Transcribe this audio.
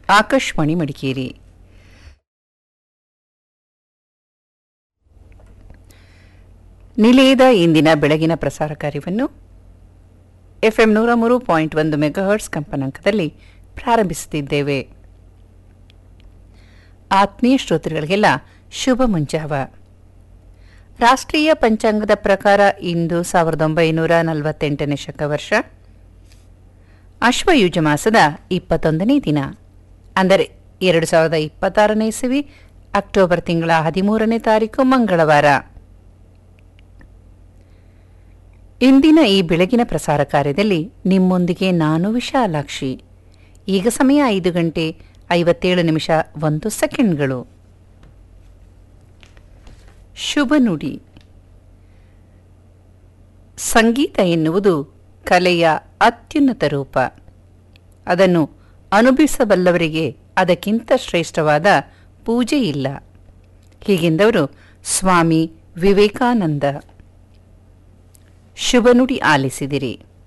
ಆಕಾಶವಾಣಿ ಮಡಿಕೇರಿ ನಿಲಯದ ಇಂದಿನ ಬೆಳಗಿನ ಪ್ರಸಾರ ಕಾರ್ಯವನ್ನು ಎಫ್ಎಂ ನೂರ ಮೂರು ಪಾಯಿಂಟ್ ಒಂದು ಮೆಗಾಹರ್ಟ್ಸ್ ಕಂಪನಾಂಕದಲ್ಲಿ ಪ್ರಾರಂಭಿಸುತ್ತಿದ್ದೇವೆ ಆತ್ಮೀಯ ಶ್ರೋತೃಗಳಿಗೆಲ್ಲ ಶುಭ ಮುಂಜಾವ ರಾಷ್ಟ್ರೀಯ ಪಂಚಾಂಗದ ಪ್ರಕಾರ ಇಂದು ಸಾವಿರದ ಒಂಬೈನೂರ ನಲವತ್ತೆಂಟನೇ ಶಕವರ್ಷ ಅಶ್ವಯುಜ ಮಾಸದ ಇಪ್ಪತ್ತೊಂದನೇ ದಿನ ಅಂದರೆ ಎರಡು ಸಾವಿರದ ಇಪ್ಪತ್ತಾರನೇ ಇಸವಿ ಅಕ್ಟೋಬರ್ ತಿಂಗಳ ಹದಿಮೂರನೇ ತಾರೀಕು ಮಂಗಳವಾರ ಇಂದಿನ ಈ ಬೆಳಗಿನ ಪ್ರಸಾರ ಕಾರ್ಯದಲ್ಲಿ ನಿಮ್ಮೊಂದಿಗೆ ನಾನು ವಿಶಾಲಾಕ್ಷಿ ಈಗ ಸಮಯ ಐದು ಗಂಟೆ ಐವತ್ತೇಳು ನಿಮಿಷ ಒಂದು ಸೆಕೆಂಡ್ಗಳು ಶುಭ ನುಡಿ ಸಂಗೀತ ಎನ್ನುವುದು ಕಲೆಯ ಅತ್ಯುನ್ನತ ರೂಪ ಅದನ್ನು ಅನುಭವಿಸಬಲ್ಲವರಿಗೆ ಅದಕ್ಕಿಂತ ಶ್ರೇಷ್ಠವಾದ ಪೂಜೆ ಇಲ್ಲ ಹೀಗೆಂದವರು ಸ್ವಾಮಿ ವಿವೇಕಾನಂದ ಶುಭ ನುಡಿ ಆಲಿಸಿದಿರಿ